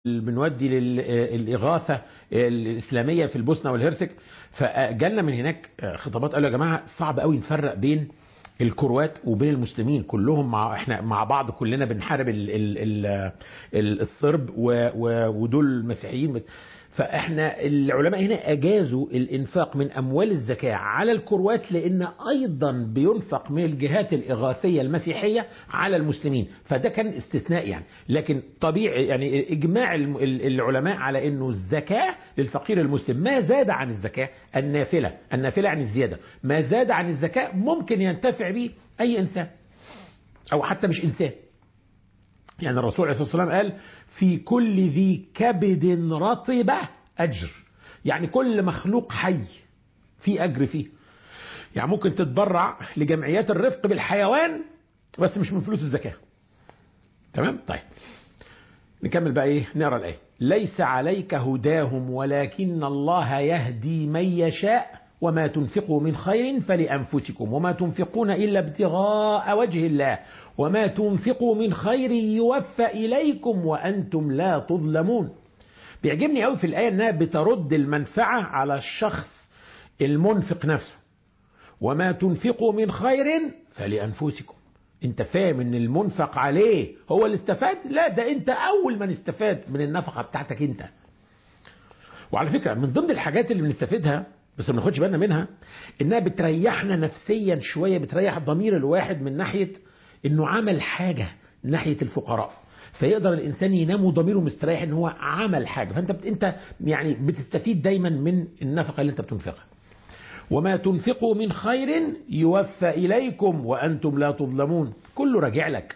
بنودي للإغاثة الإسلامية في البوسنة والهرسك فجالنا من هناك خطابات قالوا يا جماعة صعب قوي نفرق بين الكروات وبين المسلمين كلهم مع احنا مع بعض كلنا بنحارب ال ال ال الصرب ودول المسيحيين فاحنا العلماء هنا اجازوا الانفاق من اموال الزكاه على الكروات لان ايضا بينفق من الجهات الاغاثيه المسيحيه على المسلمين فده كان استثناء يعني لكن طبيعي يعني اجماع العلماء على انه الزكاه للفقير المسلم ما زاد عن الزكاه النافله النافله عن الزياده ما زاد عن الزكاه ممكن ينتفع به اي انسان او حتى مش انسان يعني الرسول عليه الصلاه والسلام قال في كل ذي كبد رطبة أجر يعني كل مخلوق حي في أجر فيه يعني ممكن تتبرع لجمعيات الرفق بالحيوان بس مش من فلوس الزكاة تمام طيب نكمل بقى ايه نقرا الايه ليس عليك هداهم ولكن الله يهدي من يشاء وما تنفقوا من خير فلأنفسكم وما تنفقون إلا ابتغاء وجه الله وما تنفقوا من خير يوفى إليكم وأنتم لا تظلمون بيعجبني قوي في الآية أنها بترد المنفعة على الشخص المنفق نفسه وما تنفقوا من خير فلأنفسكم انت فاهم ان المنفق عليه هو اللي استفاد لا ده انت اول من استفاد من النفقة بتاعتك انت وعلى فكرة من ضمن الحاجات اللي بنستفيدها بس ما ناخدش بالنا منها انها بتريحنا نفسيا شويه بتريح ضمير الواحد من ناحيه انه عمل حاجه ناحيه الفقراء فيقدر الانسان ينام وضميره مستريح ان هو عمل حاجه فانت بت... انت يعني بتستفيد دايما من النفقه اللي انت بتنفقها وما تنفقوا من خير يوفى اليكم وانتم لا تظلمون كله راجع لك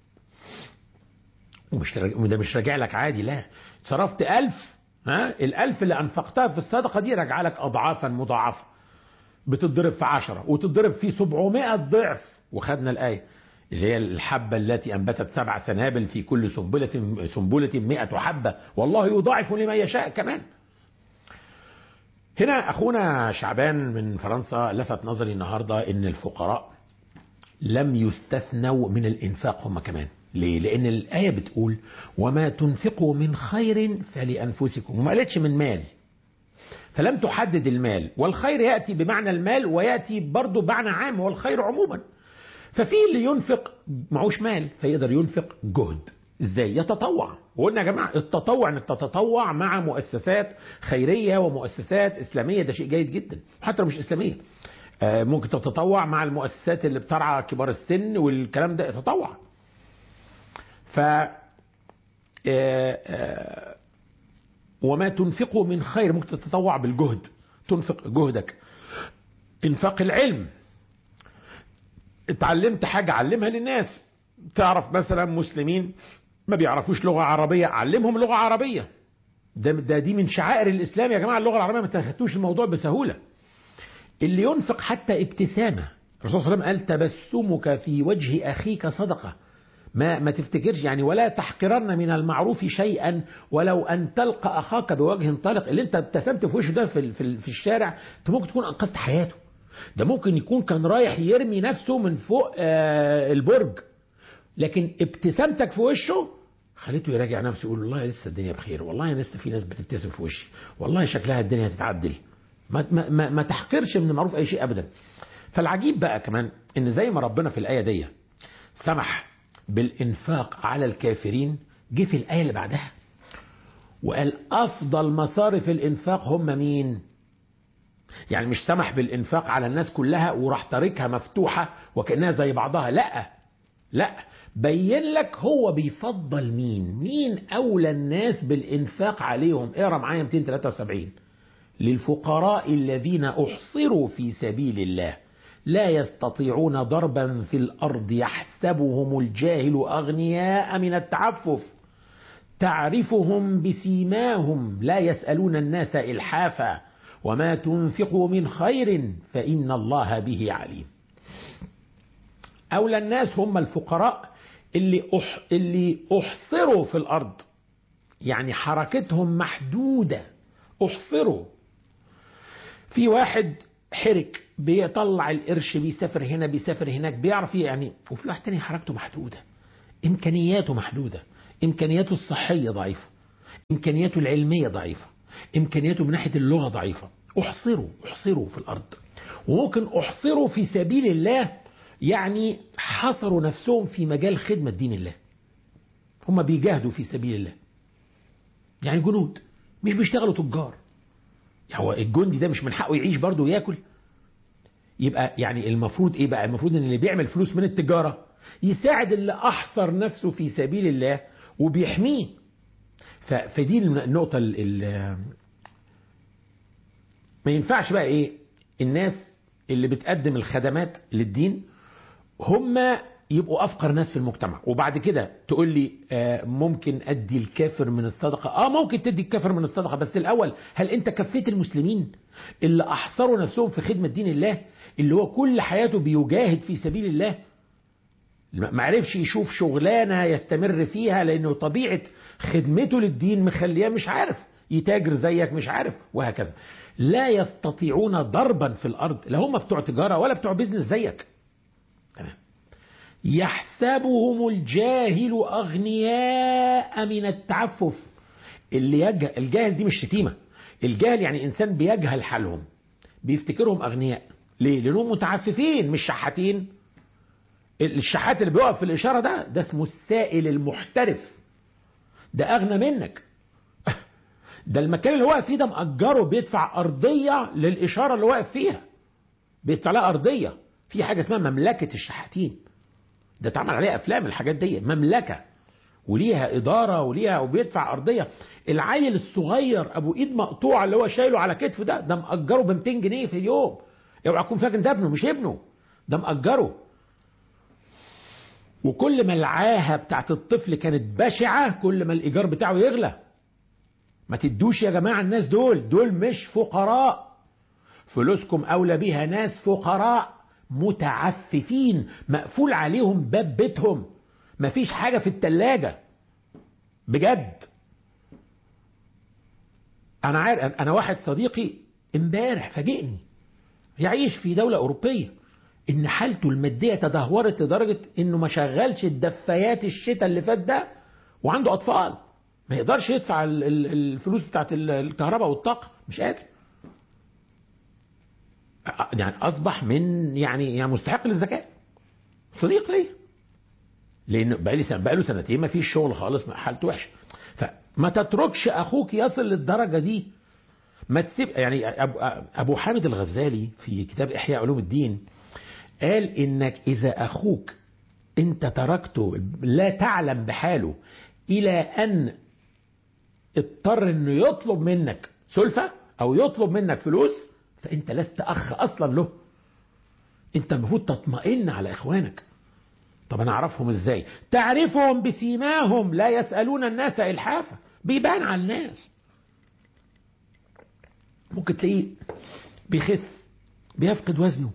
ومش ده مش راجع لك عادي لا صرفت ألف ها الألف اللي أنفقتها في الصدقة دي راجع لك أضعافا مضاعفة بتضرب في عشرة وتضرب في سبعمائة ضعف وخدنا الآية اللي هي الحبة التي أنبتت سبع سنابل في كل سنبلة سنبلة مئة حبة والله يضاعف لمن يشاء كمان هنا أخونا شعبان من فرنسا لفت نظري النهاردة إن الفقراء لم يستثنوا من الإنفاق هم كمان ليه؟ لأن الآية بتقول وما تنفقوا من خير فلأنفسكم وما قالتش من مال فلم تحدد المال والخير يأتي بمعنى المال ويأتي برضه بمعنى عام والخير عموما ففي اللي ينفق معوش مال فيقدر ينفق جهد ازاي يتطوع وقلنا يا جماعه التطوع انك تتطوع مع مؤسسات خيريه ومؤسسات اسلاميه ده شيء جيد جدا حتى لو مش اسلاميه ممكن تتطوع مع المؤسسات اللي بترعى كبار السن والكلام ده تطوع ف وما تنفقوا من خير ممكن تتطوع بالجهد تنفق جهدك انفاق العلم اتعلمت حاجة علمها للناس تعرف مثلا مسلمين ما بيعرفوش لغة عربية علمهم لغة عربية ده, ده دي من شعائر الإسلام يا جماعة اللغة العربية ما تاخدوش الموضوع بسهولة اللي ينفق حتى ابتسامة الرسول صلى الله عليه وسلم قال تبسمك في وجه أخيك صدقة ما ما تفتكرش يعني ولا تحقرن من المعروف شيئا ولو ان تلقى اخاك بوجه طلق اللي انت ابتسمت في وشه ده في في, في الشارع انت ممكن تكون انقذت حياته ده ممكن يكون كان رايح يرمي نفسه من فوق آه البرج لكن ابتسامتك في وشه خليته يراجع نفسه يقول والله لسه الدنيا بخير والله لسه في ناس بتبتسم في وشي والله شكلها الدنيا هتتعدل ما, ما, ما, ما تحقرش من المعروف اي شيء ابدا فالعجيب بقى كمان ان زي ما ربنا في الايه دي سمح بالإنفاق على الكافرين جه في الآية اللي بعدها وقال أفضل مصارف الإنفاق هم مين يعني مش سمح بالإنفاق على الناس كلها وراح تاركها مفتوحة وكأنها زي بعضها لا لا بين لك هو بيفضل مين مين أولى الناس بالإنفاق عليهم اقرا معايا 273 للفقراء الذين أحصروا في سبيل الله لا يستطيعون ضربا في الارض يحسبهم الجاهل اغنياء من التعفف تعرفهم بسيماهم لا يسالون الناس الحافا وما تنفقوا من خير فان الله به عليم اولى الناس هم الفقراء اللي أح اللي احصروا في الارض يعني حركتهم محدوده احصروا في واحد حرك بيطلع القرش بيسافر هنا بيسافر هناك بيعرف يعني وفي واحد تاني حركته محدودة إمكانياته محدودة إمكانياته الصحية ضعيفة إمكانياته العلمية ضعيفة إمكانياته من ناحية اللغة ضعيفة أحصروا أحصروا في الأرض وممكن أحصروا في سبيل الله يعني حصروا نفسهم في مجال خدمة دين الله هم بيجاهدوا في سبيل الله يعني جنود مش بيشتغلوا تجار هو الجندي ده مش من حقه يعيش برضه وياكل يبقى يعني المفروض ايه بقى المفروض ان اللي بيعمل فلوس من التجارة يساعد اللي احصر نفسه في سبيل الله وبيحميه فدي النقطة ال ما ينفعش بقى ايه الناس اللي بتقدم الخدمات للدين هم يبقوا افقر ناس في المجتمع وبعد كده تقول لي آه ممكن ادي الكافر من الصدقه اه ممكن تدي الكافر من الصدقه بس الاول هل انت كفيت المسلمين اللي احصروا نفسهم في خدمه دين الله اللي هو كل حياته بيجاهد في سبيل الله ما عرفش يشوف شغلانه يستمر فيها لانه طبيعه خدمته للدين مخليه مش عارف يتاجر زيك مش عارف وهكذا لا يستطيعون ضربا في الارض لا هم بتوع تجاره ولا بتوع بيزنس زيك تمام يحسبهم الجاهل أغنياء من التعفف اللي يجهل الجاهل دي مش شتيمة الجاهل يعني إنسان بيجهل حالهم بيفتكرهم أغنياء ليه؟ لأنهم متعففين مش شحاتين الشحات اللي بيقف في الإشارة ده ده اسمه السائل المحترف ده أغنى منك ده المكان اللي واقف فيه ده مأجره بيدفع أرضية للإشارة اللي واقف فيها بيدفع لها أرضية في حاجة اسمها مملكة الشحاتين ده اتعمل عليها افلام الحاجات دي مملكه وليها اداره وليها وبيدفع ارضيه العيل الصغير ابو ايد مقطوعه اللي هو شايله على كتفه ده ده مأجره ب 200 جنيه في اليوم اوعى تكون فاكر ده ابنه مش ابنه ده مأجره وكل ما العاهه بتاعت الطفل كانت بشعه كل ما الايجار بتاعه يغلى ما تدوش يا جماعه الناس دول دول مش فقراء فلوسكم اولى بيها ناس فقراء متعففين مقفول عليهم باب بيتهم مفيش حاجة في التلاجة بجد أنا عارف أنا واحد صديقي امبارح فاجئني يعيش في دولة أوروبية إن حالته المادية تدهورت لدرجة إنه ما شغلش الدفايات الشتاء اللي فات ده وعنده أطفال ما يقدرش يدفع الفلوس بتاعت الكهرباء والطاقة مش قادر يعني اصبح من يعني يعني مستحق للزكاه صديق لي لان بقى لي سنة بقى له سنتين ما فيش شغل خالص حالته وحشه فما تتركش اخوك يصل للدرجه دي ما تسيب يعني ابو حامد الغزالي في كتاب احياء علوم الدين قال انك اذا اخوك انت تركته لا تعلم بحاله الى ان اضطر انه يطلب منك سلفه او يطلب منك فلوس فانت لست اخ اصلا له انت المفروض تطمئن على اخوانك طب انا اعرفهم ازاي تعرفهم بسيماهم لا يسالون الناس الحافه بيبان على الناس ممكن تلاقيه بيخس بيفقد وزنه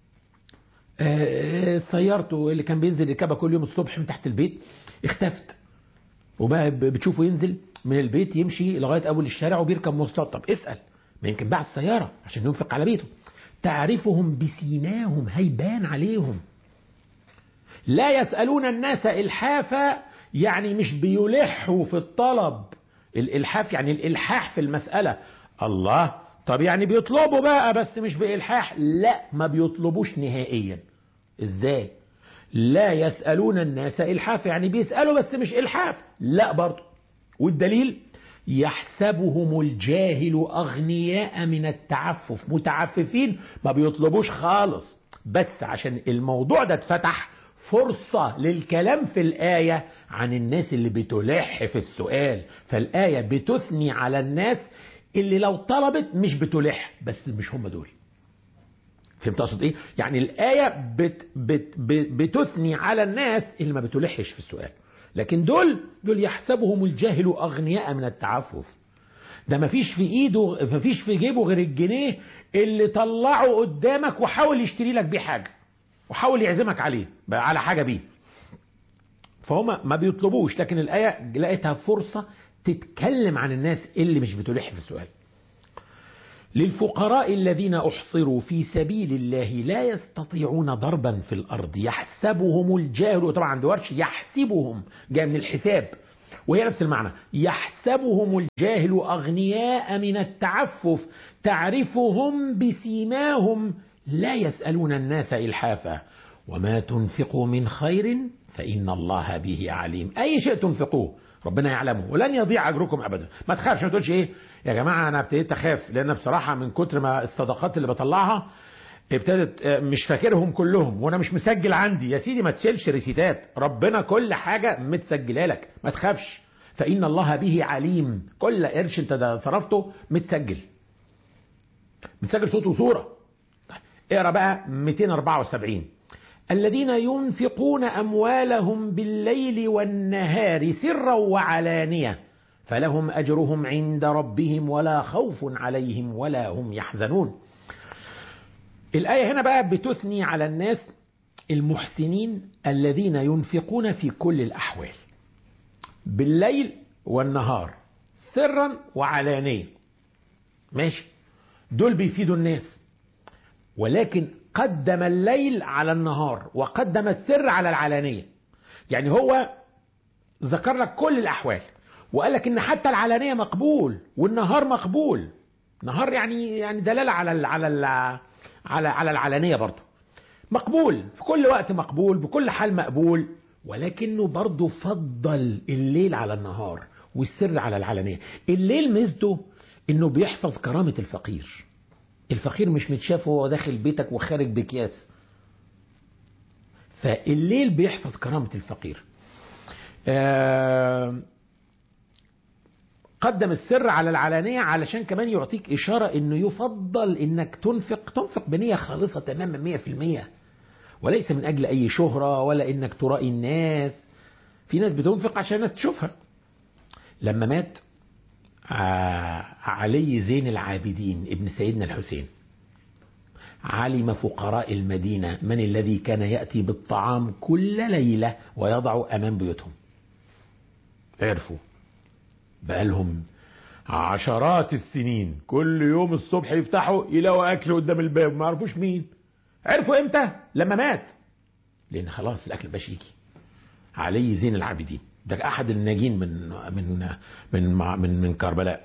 آه سيارته اللي كان بينزل يركبها كل يوم الصبح من تحت البيت اختفت وبقى بتشوفه ينزل من البيت يمشي لغايه اول الشارع وبيركب مواصلات طب اسال ما يمكن باع السيارة عشان ينفق على بيته تعرفهم بسيماهم هيبان عليهم لا يسألون الناس إلحافا يعني مش بيلحوا في الطلب الإلحاف يعني الإلحاح في المسألة الله طب يعني بيطلبوا بقى بس مش بإلحاح لا ما بيطلبوش نهائيا إزاي لا يسألون الناس إلحافا يعني بيسألوا بس مش إلحاف لا برضه والدليل يحسبهم الجاهل أغنياء من التعفف متعففين ما بيطلبوش خالص بس عشان الموضوع ده اتفتح فرصة للكلام في الآية عن الناس اللي بتلح في السؤال فالآية بتثني على الناس اللي لو طلبت مش بتلح بس مش هم دول فهمت اقصد ايه يعني الآية بت بت بت بتثني على الناس اللي ما بتلحش في السؤال لكن دول دول يحسبهم الجاهل أغنياء من التعفف ده مفيش في ايده مفيش في جيبه غير الجنيه اللي طلعه قدامك وحاول يشتري لك بيه حاجة وحاول يعزمك عليه على حاجة بيه فهم ما بيطلبوش لكن الآية لقيتها فرصة تتكلم عن الناس اللي مش بتلح في السؤال للفقراء الذين احصروا في سبيل الله لا يستطيعون ضربا في الارض يحسبهم الجاهل طبعا عند ورش يحسبهم جاء من الحساب وهي نفس المعنى يحسبهم الجاهل أغنياء من التعفف تعرفهم بسيماهم لا يسألون الناس إلحافا وما تنفقوا من خير فإن الله به عليم أي شيء تنفقوه ربنا يعلمه ولن يضيع أجركم أبدا ما تخافش ما تقولش إيه يا جماعة أنا ابتديت أخاف لأن بصراحة من كتر ما الصدقات اللي بطلعها ابتدت مش فاكرهم كلهم وانا مش مسجل عندي يا سيدي ما تشيلش ريسيتات ربنا كل حاجه متسجله لك ما تخافش فان الله به عليم كل قرش انت صرفته متسجل متسجل صوت وصوره اقرا بقى 274 الذين ينفقون اموالهم بالليل والنهار سرا وعلانيه فلهم اجرهم عند ربهم ولا خوف عليهم ولا هم يحزنون الآية هنا بقى بتثني على الناس المحسنين الذين ينفقون في كل الأحوال بالليل والنهار سرا وعلانية ماشي دول بيفيدوا الناس ولكن قدم الليل على النهار وقدم السر على العلانية يعني هو ذكر لك كل الأحوال وقال لك إن حتى العلانية مقبول والنهار مقبول نهار يعني يعني دلالة على ال على ال على على العلانيه برضه مقبول في كل وقت مقبول بكل حال مقبول ولكنه برضه فضل الليل على النهار والسر على العلانيه الليل ميزته انه بيحفظ كرامه الفقير الفقير مش متشاف وهو داخل بيتك وخارج بكياس فالليل بيحفظ كرامه الفقير آه قدم السر على العلانية علشان كمان يعطيك إشارة إنه يفضل إنك تنفق تنفق بنية خالصة تماما مية في المية وليس من أجل أي شهرة ولا إنك ترائي الناس في ناس بتنفق عشان الناس تشوفها لما مات علي زين العابدين ابن سيدنا الحسين علم فقراء المدينة من الذي كان يأتي بالطعام كل ليلة ويضع أمام بيوتهم عرفوا بقالهم عشرات السنين كل يوم الصبح يفتحوا يلاقوا اكل قدام الباب ما عرفوش مين عرفوا امتى لما مات لان خلاص الاكل باش يجي علي زين العابدين ده احد الناجين من من من من, من كربلاء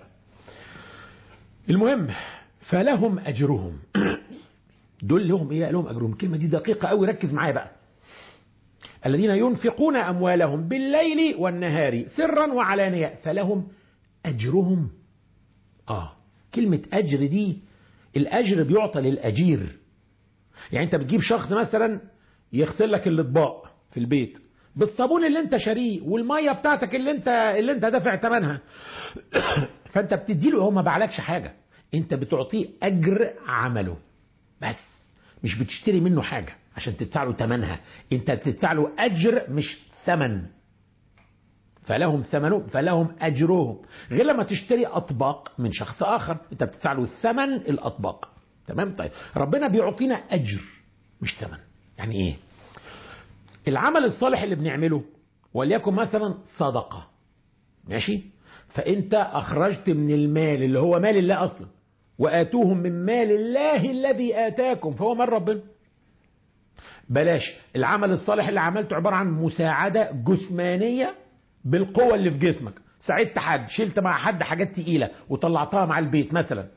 المهم فلهم اجرهم دول لهم ايه لهم اجرهم الكلمه دي دقيقه قوي ركز معايا بقى الذين ينفقون أموالهم بالليل والنهار سرا وعلانية فلهم أجرهم آه كلمة أجر دي الأجر بيعطى للأجير يعني أنت بتجيب شخص مثلا يغسل لك الأطباق في البيت بالصابون اللي انت شاريه والميه بتاعتك اللي انت اللي انت دافع ثمنها فانت بتديله هو ما باعلكش حاجه انت بتعطيه اجر عمله بس مش بتشتري منه حاجه عشان تدفع له ثمنها انت بتدفع له اجر مش ثمن فلهم ثمنهم فلهم اجرهم غير لما تشتري اطباق من شخص اخر انت بتدفع له ثمن الاطباق تمام طيب ربنا بيعطينا اجر مش ثمن يعني ايه العمل الصالح اللي بنعمله وليكن مثلا صدقه ماشي فانت اخرجت من المال اللي هو مال الله اصلا واتوهم من مال الله الذي اتاكم فهو مال ربنا بلاش العمل الصالح اللي عملته عبارة عن مساعدة جسمانية بالقوة اللي في جسمك ساعدت حد شلت مع حد حاجات تقيلة وطلعتها مع البيت مثلا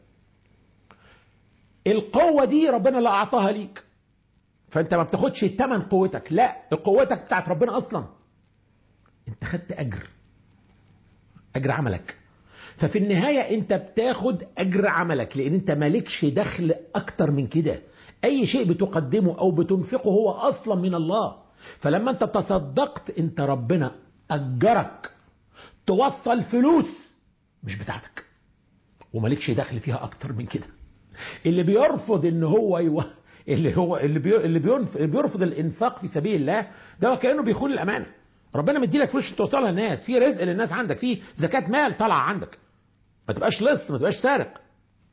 القوة دي ربنا اللي أعطاها ليك فأنت ما بتاخدش تمن قوتك لا قوتك بتاعت ربنا أصلا أنت خدت أجر أجر عملك ففي النهاية أنت بتاخد أجر عملك لأن أنت مالكش دخل أكتر من كده أي شيء بتقدمه أو بتنفقه هو أصلا من الله فلما أنت تصدقت أنت ربنا أجرك توصل فلوس مش بتاعتك ومالكش دخل فيها أكتر من كده اللي بيرفض ان هو يو... اللي هو اللي, بي... اللي, بينف... اللي بيرفض الانفاق في سبيل الله ده كانه بيخون الامانه ربنا مديلك فلوس توصلها للناس في رزق للناس عندك في زكاه مال طالعه عندك ما تبقاش لص ما تبقاش سارق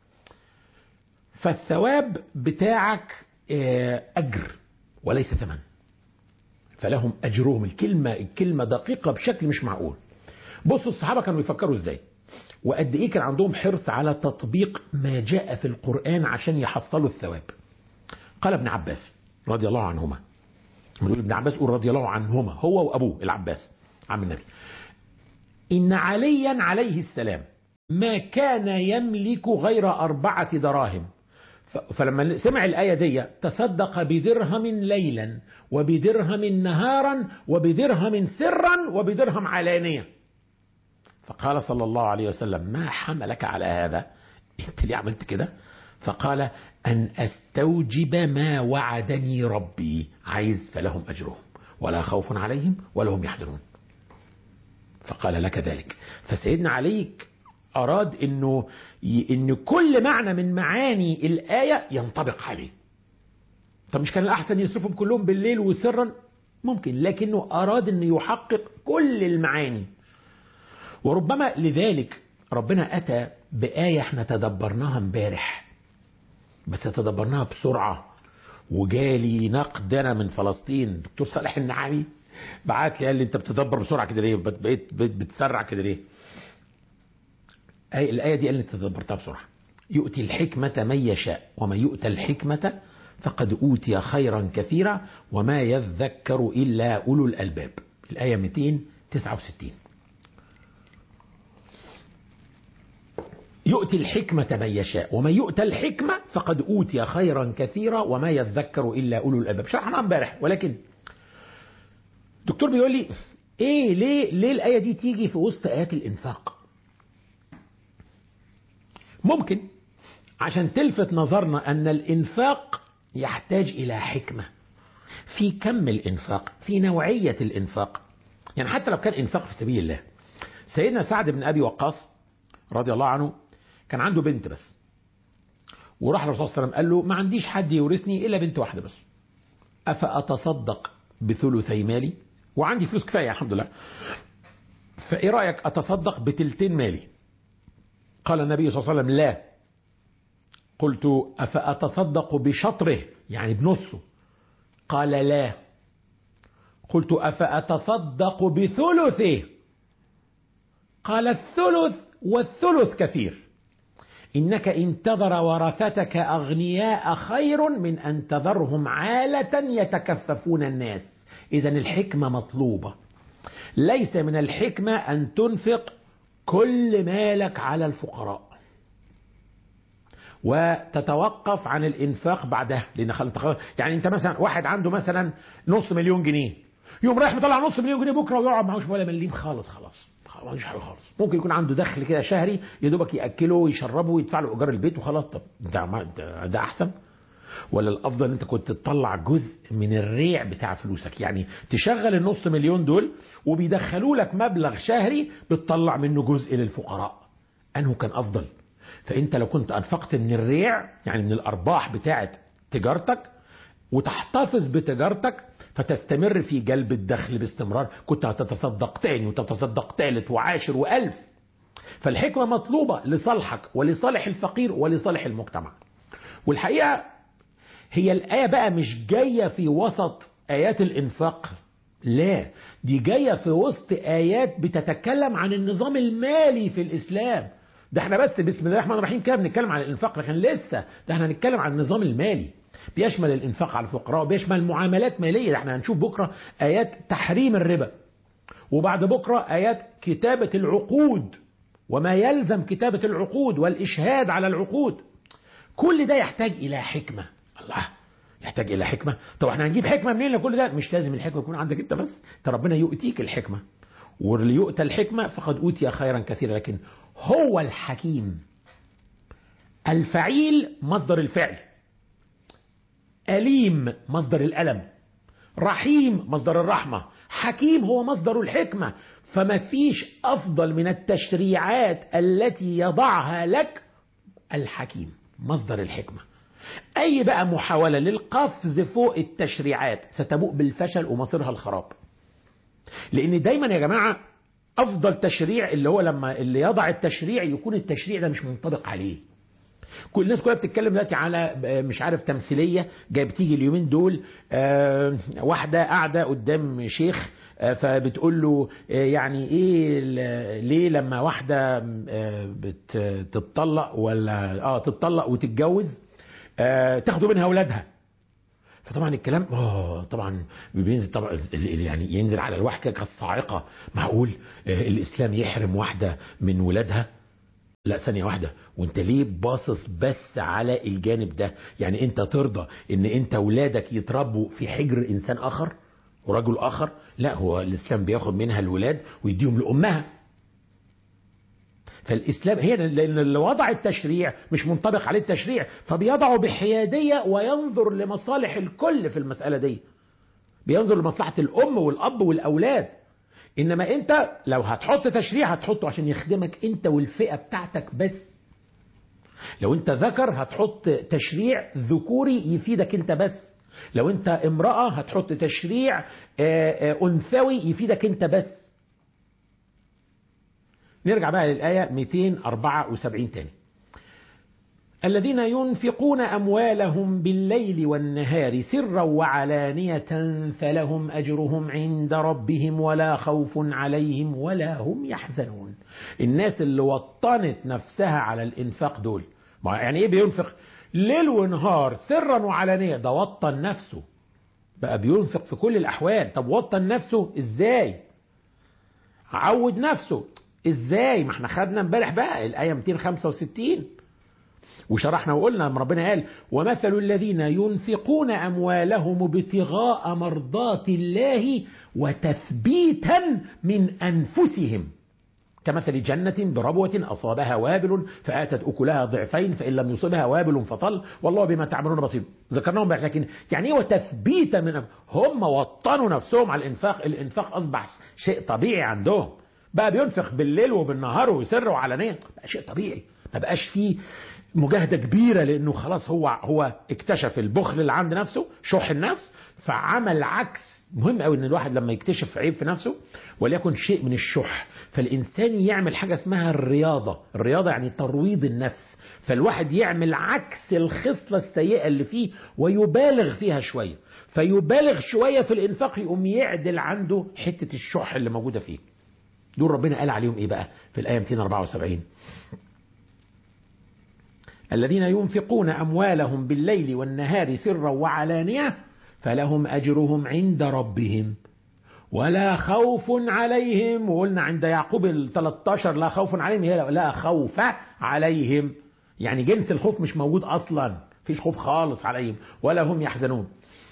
فالثواب بتاعك اجر وليس ثمن فلهم اجرهم الكلمه الكلمه دقيقه بشكل مش معقول بصوا الصحابه كانوا يفكروا ازاي وقد ايه كان عندهم حرص على تطبيق ما جاء في القرآن عشان يحصلوا الثواب قال ابن عباس رضي الله عنهما بنقول ابن عباس يقول رضي الله عنهما هو وابوه العباس عم النبي إن عليا عليه السلام ما كان يملك غير أربعة دراهم فلما سمع الآية دي تصدق بدرهم ليلا وبدرهم نهارا وبدرهم سرا وبدرهم علانية فقال صلى الله عليه وسلم ما حملك على هذا انت ليه عملت كده فقال أن أستوجب ما وعدني ربي عايز فلهم أجرهم ولا خوف عليهم ولا هم يحزنون فقال لك ذلك فسيدنا عليك أراد أنه إن كل معنى من معاني الآية ينطبق عليه طب مش كان الأحسن يصرفهم كلهم بالليل وسرا ممكن لكنه أراد أن يحقق كل المعاني وربما لذلك ربنا أتى بآية احنا تدبرناها امبارح بس تدبرناها بسرعة وجالي نقد أنا من فلسطين دكتور صالح النعامي بعت لي قال لي أنت بتدبر بسرعة كده ليه بقيت بتسرع كده ليه الآية دي قال لي تدبرتها بسرعة يؤتي الحكمة من يشاء ومن يؤتى الحكمة فقد أوتي خيرا كثيرا وما يذكر إلا أولو الألباب الآية 269 يؤتي الحكمة من يشاء ومن يؤتى الحكمة فقد أوتي خيرا كثيرا وما يذكر إلا أولو الألباب شرحنا امبارح ولكن دكتور بيقول لي ايه ليه ليه الآية دي تيجي في وسط آيات الإنفاق ممكن عشان تلفت نظرنا أن الإنفاق يحتاج إلى حكمة في كم الإنفاق في نوعية الإنفاق يعني حتى لو كان إنفاق في سبيل الله سيدنا سعد بن أبي وقاص رضي الله عنه كان عنده بنت بس وراح الرسول صلى الله عليه وسلم قال له ما عنديش حد يورثني إلا بنت واحدة بس أفأتصدق بثلثي مالي وعندي فلوس كفاية الحمد لله فإيه رأيك أتصدق بتلتين مالي قال النبي صلى الله عليه وسلم لا قلت أفأتصدق بشطره يعني بنصه قال لا قلت أفأتصدق بثلثه قال الثلث والثلث كثير إنك إن تذر ورثتك أغنياء خير من أن تذرهم عالة يتكففون الناس إذا الحكمة مطلوبة ليس من الحكمة أن تنفق كل مالك على الفقراء وتتوقف عن الانفاق بعدها لان خلط يعني انت مثلا واحد عنده مثلا نص مليون جنيه يوم رايح مطلع نص مليون جنيه بكره ويقعد معهوش ولا مليم خالص خلاص معهوش حاجه خالص ممكن يكون عنده دخل كده شهري يا دوبك ياكله ويشربه ويدفع له ايجار البيت وخلاص طب ده ده احسن ولا الافضل انت كنت تطلع جزء من الريع بتاع فلوسك يعني تشغل النص مليون دول وبيدخلوا لك مبلغ شهري بتطلع منه جزء للفقراء انه كان افضل فانت لو كنت انفقت من الريع يعني من الارباح بتاعه تجارتك وتحتفظ بتجارتك فتستمر في جلب الدخل باستمرار كنت هتتصدق تاني وتتصدق تالت وعاشر والف فالحكمة مطلوبة لصالحك ولصالح الفقير ولصالح المجتمع والحقيقة هي الآية بقى مش جاية في وسط آيات الإنفاق لا دي جاية في وسط آيات بتتكلم عن النظام المالي في الإسلام ده احنا بس بسم الله الرحمن الرحيم كده بنتكلم عن الإنفاق لكن لسه ده احنا هنتكلم عن النظام المالي بيشمل الإنفاق على الفقراء وبيشمل معاملات مالية ده احنا هنشوف بكرة آيات تحريم الربا وبعد بكرة آيات كتابة العقود وما يلزم كتابة العقود والإشهاد على العقود كل ده يحتاج إلى حكمة الله يحتاج الى حكمه طب احنا هنجيب حكمه منين لكل ده مش لازم الحكمه تكون عندك انت بس انت ربنا يؤتيك الحكمه واللي يؤتى الحكمه فقد اوتي خيرا كثيرا لكن هو الحكيم الفعيل مصدر الفعل أليم مصدر الألم رحيم مصدر الرحمة حكيم هو مصدر الحكمة فما فيش أفضل من التشريعات التي يضعها لك الحكيم مصدر الحكمه أي بقى محاولة للقفز فوق التشريعات ستبوء بالفشل ومصيرها الخراب لأن دايما يا جماعة أفضل تشريع اللي هو لما اللي يضع التشريع يكون التشريع ده مش منطبق عليه كل الناس كلها بتتكلم دلوقتي على مش عارف تمثيليه جاي بتيجي اليومين دول آه واحده قاعده قدام شيخ آه فبتقول له آه يعني ايه ليه لما واحده بتطلق ولا اه تتطلق وتتجوز تاخدوا منها اولادها فطبعا الكلام اه طبعا بينزل طبعا يعني ينزل على الواحد كالصاعقه معقول الاسلام يحرم واحده من ولادها لا ثانية واحدة وانت ليه باصص بس على الجانب ده يعني انت ترضى ان انت ولادك يتربوا في حجر انسان اخر ورجل اخر لا هو الاسلام بياخد منها الولاد ويديهم لامها فالاسلام هي لان اللي وضع التشريع مش منطبق عليه التشريع فبيضعه بحياديه وينظر لمصالح الكل في المساله دي بينظر لمصلحه الام والاب والاولاد انما انت لو هتحط تشريع هتحطه عشان يخدمك انت والفئه بتاعتك بس لو انت ذكر هتحط تشريع ذكوري يفيدك انت بس لو انت امراه هتحط تشريع انثوي يفيدك انت بس نرجع بقى للآية 274 تاني الذين ينفقون أموالهم بالليل والنهار سرا وعلانية فلهم أجرهم عند ربهم ولا خوف عليهم ولا هم يحزنون الناس اللي وطنت نفسها على الإنفاق دول يعني إيه بينفق ليل ونهار سرا وعلانية ده وطن نفسه بقى بينفق في كل الأحوال طب وطن نفسه إزاي عود نفسه ازاي ما احنا خدنا امبارح بقى الايه 265 وشرحنا وقلنا لما ربنا قال ومثل الذين ينفقون اموالهم ابتغاء مرضات الله وتثبيتا من انفسهم كمثل جنة بربوة أصابها وابل فآتت أكلها ضعفين فإن لم يصبها وابل فطل والله بما تعملون بصير ذكرناهم بقى لكن يعني ايه وتثبيتا من هم وطنوا نفسهم على الإنفاق الإنفاق أصبح شيء طبيعي عندهم بقى بينفق بالليل وبالنهار ويسر وعلانية بقى شيء طبيعي ما بقاش فيه مجاهدة كبيرة لأنه خلاص هو هو اكتشف البخل اللي عند نفسه شح النفس فعمل عكس مهم قوي ان الواحد لما يكتشف عيب في نفسه وليكن شيء من الشح فالانسان يعمل حاجه اسمها الرياضه الرياضه يعني ترويض النفس فالواحد يعمل عكس الخصله السيئه اللي فيه ويبالغ فيها شويه فيبالغ شويه في الانفاق يقوم يعدل عنده حته الشح اللي موجوده فيه دول ربنا قال عليهم ايه بقى في الايه 274 الذين ينفقون اموالهم بالليل والنهار سرا وعلانيه فلهم اجرهم عند ربهم ولا خوف عليهم وقلنا عند يعقوب ال 13 لا خوف عليهم هي لا خوف عليهم يعني جنس الخوف مش موجود اصلا فيش خوف خالص عليهم ولا هم يحزنون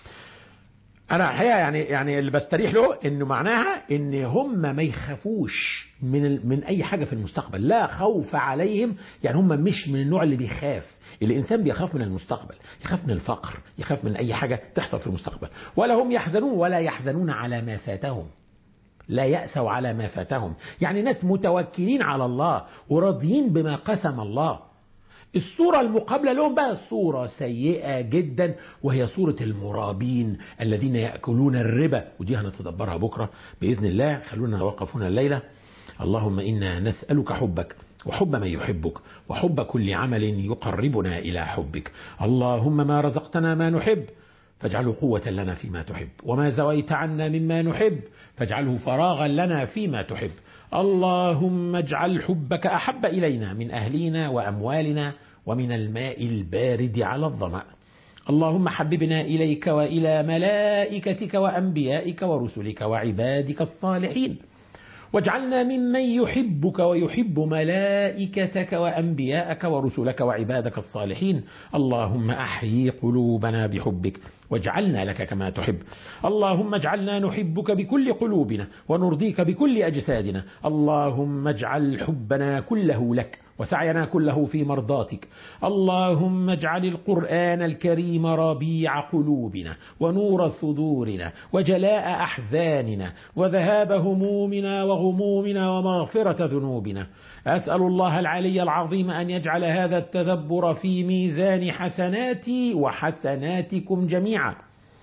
انا الحقيقه يعني يعني اللي بستريح له انه معناها ان هم ما يخافوش من من اي حاجه في المستقبل لا خوف عليهم يعني هم مش من النوع اللي بيخاف الانسان بيخاف من المستقبل يخاف من الفقر يخاف من اي حاجه تحصل في المستقبل ولا هم يحزنون ولا يحزنون على ما فاتهم لا يأسوا على ما فاتهم يعني ناس متوكلين على الله وراضيين بما قسم الله الصورة المقابلة لهم بقى صورة سيئة جدا وهي صورة المرابين الذين يأكلون الربا ودي هنتدبرها بكرة بإذن الله خلونا نوقف هنا الليلة اللهم إنا نسألك حبك وحب من يحبك وحب كل عمل يقربنا إلى حبك اللهم ما رزقتنا ما نحب فاجعله قوة لنا فيما تحب وما زويت عنا مما نحب فاجعله فراغا لنا فيما تحب اللهم اجعل حبك أحب إلينا من أهلنا وأموالنا ومن الماء البارد على الظمأ اللهم حببنا إليك وإلى ملائكتك وأنبيائك ورسلك وعبادك الصالحين واجعلنا ممن يحبك ويحب ملائكتك وأنبياءك ورسلك وعبادك الصالحين اللهم أحيي قلوبنا بحبك واجعلنا لك كما تحب اللهم اجعلنا نحبك بكل قلوبنا ونرضيك بكل أجسادنا اللهم اجعل حبنا كله لك وسعينا كله في مرضاتك اللهم اجعل القرآن الكريم ربيع قلوبنا ونور صدورنا وجلاء أحزاننا وذهاب همومنا وغمومنا ومغفرة ذنوبنا أسأل الله العلي العظيم أن يجعل هذا التدبر في ميزان حسناتي وحسناتكم جميعا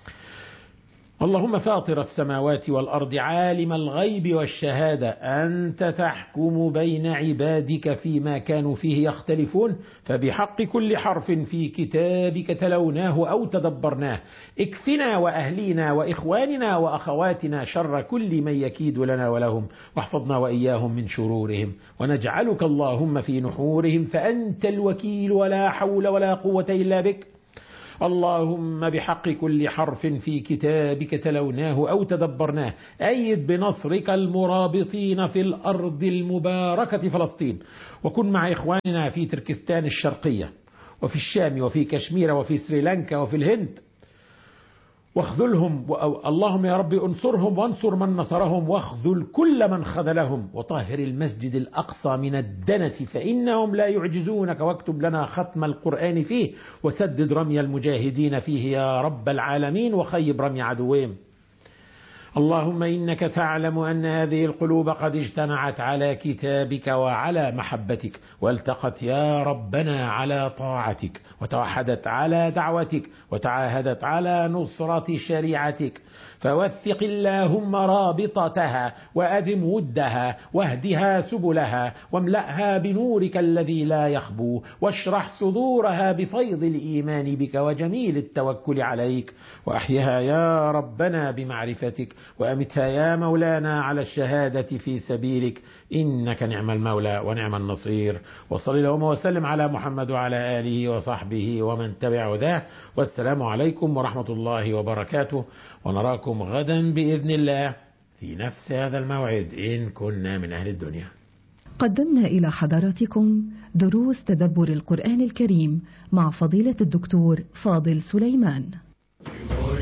اللهم فاطر السماوات والأرض عالم الغيب والشهادة أنت تحكم بين عبادك فيما كانوا فيه يختلفون فبحق كل حرف في كتابك تلوناه أو تدبرناه اكفنا وأهلينا وإخواننا وأخواتنا شر كل من يكيد لنا ولهم واحفظنا وإياهم من شرورهم ونجعلك اللهم في نحورهم فأنت الوكيل ولا حول ولا قوة إلا بك اللهم بحق كل حرف في كتابك تلوناه أو تدبرناه أيد بنصرك المرابطين في الأرض المباركة فلسطين وكن مع إخواننا في تركستان الشرقية وفي الشام وفي كشمير وفي سريلانكا وفي الهند واخذلهم اللهم يا رب انصرهم وانصر من نصرهم واخذل كل من خذلهم وطهر المسجد الأقصى من الدنس فإنهم لا يعجزونك واكتب لنا ختم القرآن فيه وسدد رمي المجاهدين فيه يا رب العالمين وخيب رمي عدوهم اللهم إنك تعلم أن هذه القلوب قد اجتمعت على كتابك وعلى محبتك والتقت يا ربنا على طاعتك وتوحدت على دعوتك وتعاهدت على نصرة شريعتك فوثق اللهم رابطتها وأدم ودها واهدها سبلها واملأها بنورك الذي لا يخبو واشرح صدورها بفيض الإيمان بك وجميل التوكل عليك وأحيها يا ربنا بمعرفتك وأمتها يا مولانا على الشهادة في سبيلك إنك نعم المولى ونعم النصير وصل اللهم وسلم على محمد وعلى آله وصحبه ومن تبع هداه والسلام عليكم ورحمة الله وبركاته ونراكم غدا بإذن الله في نفس هذا الموعد إن كنا من أهل الدنيا قدمنا إلى حضراتكم دروس تدبر القرآن الكريم مع فضيلة الدكتور فاضل سليمان